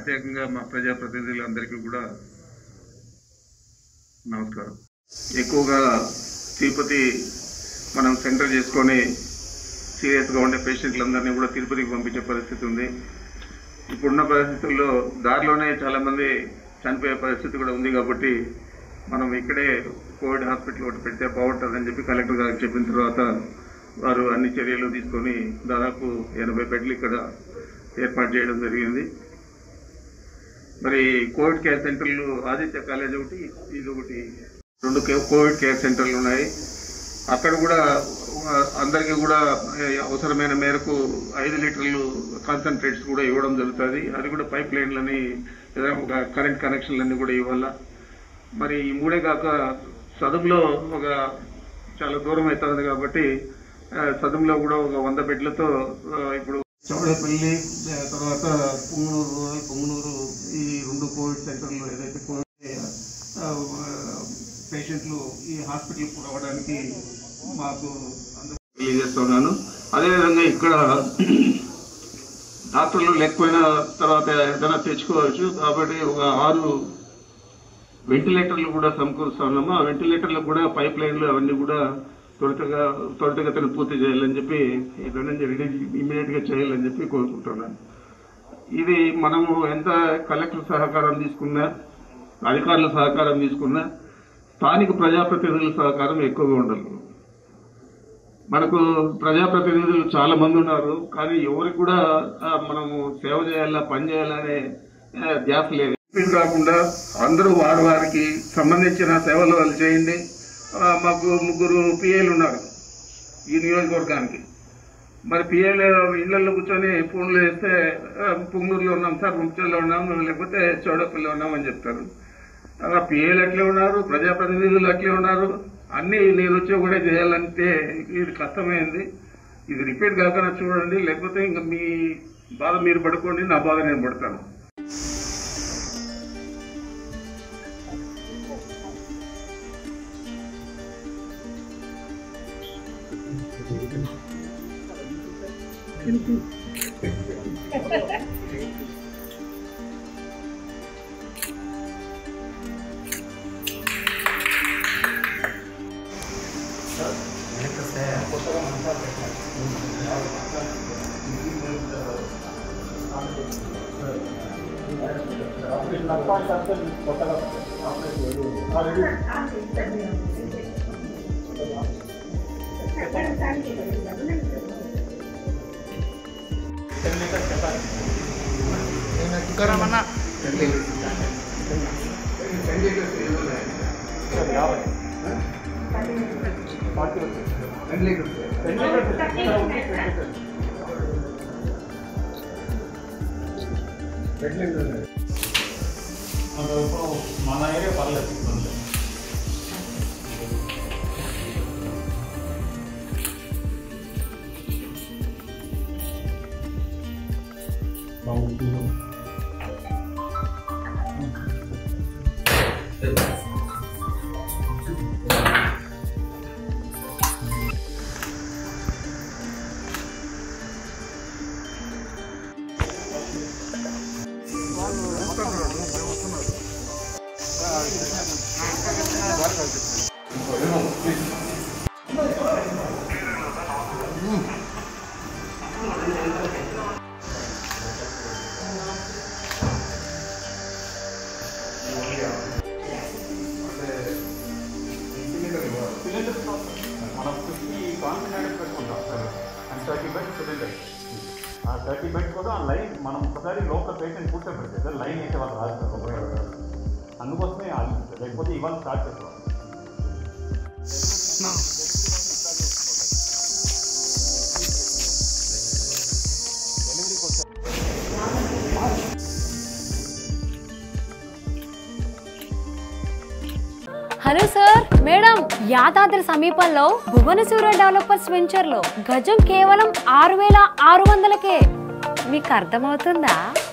ప్రత్యేకంగా మా ప్రజాప్రతినిధులందరికీ కూడా నమస్కారం ఎక్కువగా తిరుపతి మనం సెంటర్ చేసుకొని సీరియస్గా ఉండే పేషెంట్లందరినీ కూడా తిరుపతికి పంపించే పరిస్థితి ఉంది ఇప్పుడున్న పరిస్థితుల్లో దారిలోనే చాలా మంది చనిపోయే పరిస్థితి కూడా ఉంది కాబట్టి మనం ఇక్కడే కోవిడ్ హాస్పిటల్ ఒకటి పెడితే బాగుంటుందని చెప్పి కలెక్టర్ గారికి చెప్పిన తర్వాత వారు అన్ని చర్యలు తీసుకొని దాదాపు ఎనభై బెడ్లు ఇక్కడ ఏర్పాటు చేయడం జరిగింది మరి కోవిడ్ కేర్ సెంటర్లు ఆదిత్య కాలేజ్ ఒకటి ఇది ఒకటి రెండు కే- కోవిడ్ కేర్ సెంటర్లు ఉన్నాయి అక్కడ కూడా ఆ, అందరికీ కూడా ఏ, అవసరమైన మేరకు ఐదు లీటర్లు కాన్సన్ట్రేట్స్ కూడా ఇవ్వడం జరుగుతుంది అది కూడా పైప్ లైన్లని లేదా ఒక కరెంట్ కనెక్షన్లన్నీ కూడా ఇవ్వాలా మరి ఈ మూడే కాక సదుములో ఒక చాలా దూరం అవుతుంది కాబట్టి ఆ, సదుములో కూడా ఒక వంద బెడ్లతో ఆ, ఇప్పుడు చౌడపల్లి ఆ, తర్వాత పుంగనూరు పుంగనూరు ఈ రెండు కోవిడ్ సెంటర్లు ఏదైతే కోవిడ్ ఆ, పేషెంట్లు ఈ హాస్పిటల్కి రావడానికి మాకు అందరూ తెలియజేస్తున్నాను అదేవిధంగా ఇక్కడ డాక్టర్లు లేకపోయిన తర్వాత ఏదైనా తెచ్చుకోవచ్చు కాబట్టి ఒక ఆరు వెంటిలేటర్లు కూడా సమకూరుస్తున్నాము ఆ వెంటిలేటర్లకు కూడా పైప్ లైన్లు అవన్నీ కూడా త్వరితగా త్వరితగతిన పూర్తి చేయాలని చెప్పి ఇక్కడ నుంచి రెడీ ఇమీడియట్ గా చేయాలని చెప్పి కోరుకుంటున్నాను ఇది మనము ఎంత కలెక్టర్ సహకారం తీసుకున్నా అధికారుల సహకారం తీసుకున్నా స్థానిక ప్రజాప్రతినిధుల సహకారం ఎక్కువగా ఉండాలి మనకు ప్రజాప్రతినిధులు చాలా మంది ఉన్నారు కానీ ఎవరికి కూడా ఆ, మనము సేవ చేయాలా పని చేయాలనే ఆ, ధ్యాస లేదు ఇది కాకుండా అందరూ వారి వారికి సంబంధించిన సేవలు వాళ్ళు చేయండి ఆ, మాకు ముగ్గురు పిఏలు ఉన్నారు ఈ నియోజకవర్గానికి మరి పిఏలు ఇళ్లలో కూర్చొని ఫోన్లు చేస్తే ఆ, పుంగనూరులో ఉన్నాం సార్ ముంచల్లో ఉన్నాం లేకపోతే చౌడపల్లిలో ఉన్నాం అని చెప్తారు ఆ పిఏలు అట్లే ఉన్నారు ప్రజాప్రతినిధులు అట్లే ఉన్నారు అన్ని నేను వచ్చి కూడా చేయాలంటే ఇది కష్టమైంది ఇది రిపీట్ కాకుండా చూడండి లేకపోతే ఇంకా మీ బాధ మీరు పడుకోండి నా బాధ నేను పడతాను మన ఏరియా పర్లేదు ఇబ్బంది లేదు. మనం ఫిఫ్టీ కాన్ఫిడెంట్ పెట్టుకుంటాం అండ్ థర్టీ బెడ్స్ సిలిండర్ ఆ థర్టీ బెడ్స్ కూడా ఆ లైన్ మనం ఒకసారి లోకల్ పేషెంట్ కూర్చోబెడితే సార్ లైన్ అయితే వాళ్ళు రాస్తారు అందుకోసమే ఆలోచించారు లేకపోతే ఇవాళ స్టార్ట్ చేస్తాం హలో సార్ మేడం యాదాద్రి సమీపంలో భువనసూర డెవలపర్స్ వెంచర్ లో గజం కేవలం ఆరు వేల ఆరు వందలకే మీకు అర్థమవుతుందా